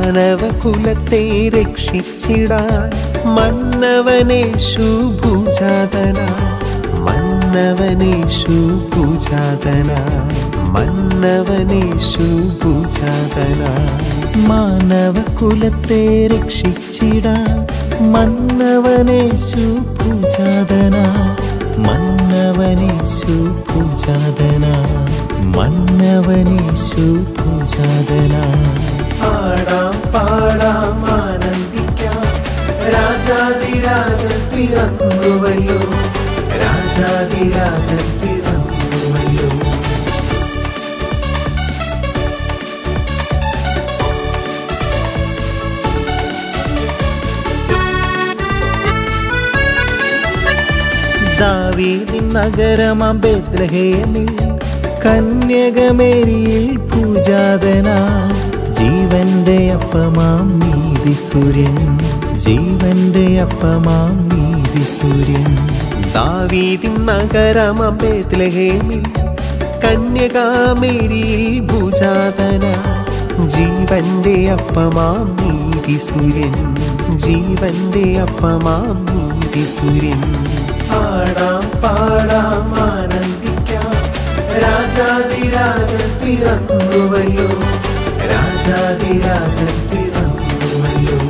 മാനവകുലത്തെ രക്ഷിച്ചിടാൻ മന്നവനേശു ഭൂജാതന മന്നവനേശു ഭൂജാതന മന്നവനേശു ഭൂജാതന മാനവകുലത്തെ രക്ഷിച്ചിടാൻ മന്നവനേശു ഭൂജാതന മന്നവനേശു ഭൂജാതന മന്നവനേശു ഭൂജാതന പാടാം പാടാം ആനന്ദിക്കാം രാജാതിരാജൻ പിറന്നുവല്ലോ രാജാതിരാജൻ പിറന്നുവല്ലോ ദാവീദിൻ നഗരമാം ബേത്ലഹേമിൽ കന്യകമേരിയിൽ പൂജാതന ജീവന്റെ അപ്പമാം നീതി സൂര്യൻ ജീവന്റെ അപ്പമാം നീതി സൂര്യൻ ദാവീദിൻ നഗരമാം ബേത്ലഹേമിൽ കന്യകാമേരിയിൽ ഭൂജാതന ജീവന്റെ അപ്പമാം നീതി സൂര്യൻ ജീവന്റെ അപ്പമാം നീതി സൂര്യൻ പാടാം പാടാം ആനന്ദിക്കാം രാജാതിരാജൻ പിറന്നുവല്ലോ രാജാതിരാജൻ പിറന്നുവല്ലോ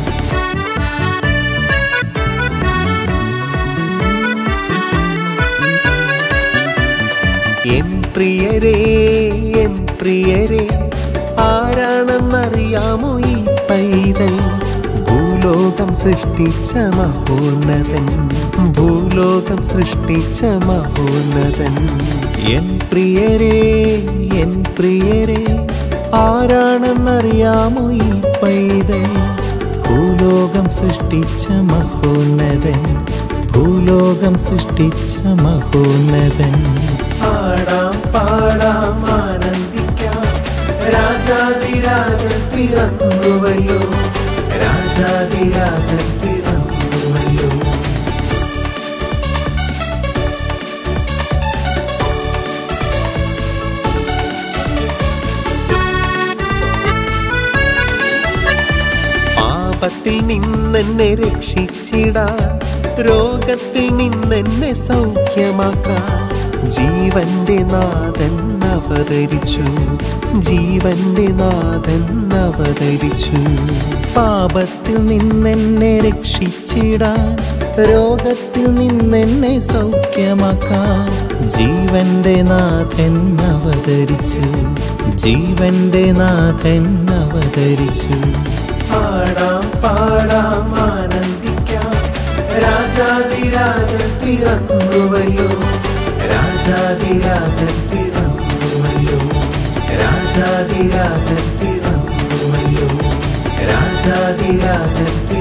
എൻ പ്രിയരേ എൻ പ്രിയരേ ആരാണെന്നറിയാമോ ഈ പൈതൽ ഭൂലോകം സൃഷ്ടിച്ച മഹോന്നതൻ ഭൂലോകം സൃഷ്ടിച്ച മഹോന്നതൻ എൻ പ്രിയരേ എൻ പ്രിയരേ ആരാണെന്നറിയാമോ ഈ പൈതൽ ഭൂലോകം സൃഷ്ടിച്ച മഹോന്നതൻ ഭൂലോകം സൃഷ്ടിച്ച മഹോന്നതൻ പാടാം പാടാം ആനന്ദിക്കാം രാജാതിരാജൻ പിറന്നുവല്ലോ രാജാതിരാജൻ പിറന്നുവല്ലോ പാപത്തിൽ നിന്നെന്നെ രക്ഷിച്ചിടാൻ രോഗത്തിൽ നിന്നെന്നെ സൗഖ്യമാക്കാൻ ജീവന്റെ നാഥൻ അവതരിച്ചു ജീവന്റെ നാഥൻ അവതരിച്ചു പാപത്തിൽ നിന്നെന്നെ രക്ഷിച്ചിടാൻ രോഗത്തിൽ നിന്നെന്നെ സൗഖ്യമാക്കാൻ ജീവന്റെ നാഥൻ അവതരിച്ചു ജീവന്റെ നാഥൻ അവതരിച്ചു പാടാം പാടാം ആനന്ദിക്കാം രാജാതിരാജൻ പിറന്നുവല്ലോ രാജാതിരാജൻ പിറന്നുവല്ലോ രാജാതിരാജൻ പിറന്നുവല്ലോ രാജാതിരാജൻ പിറന്നുവല്ലോ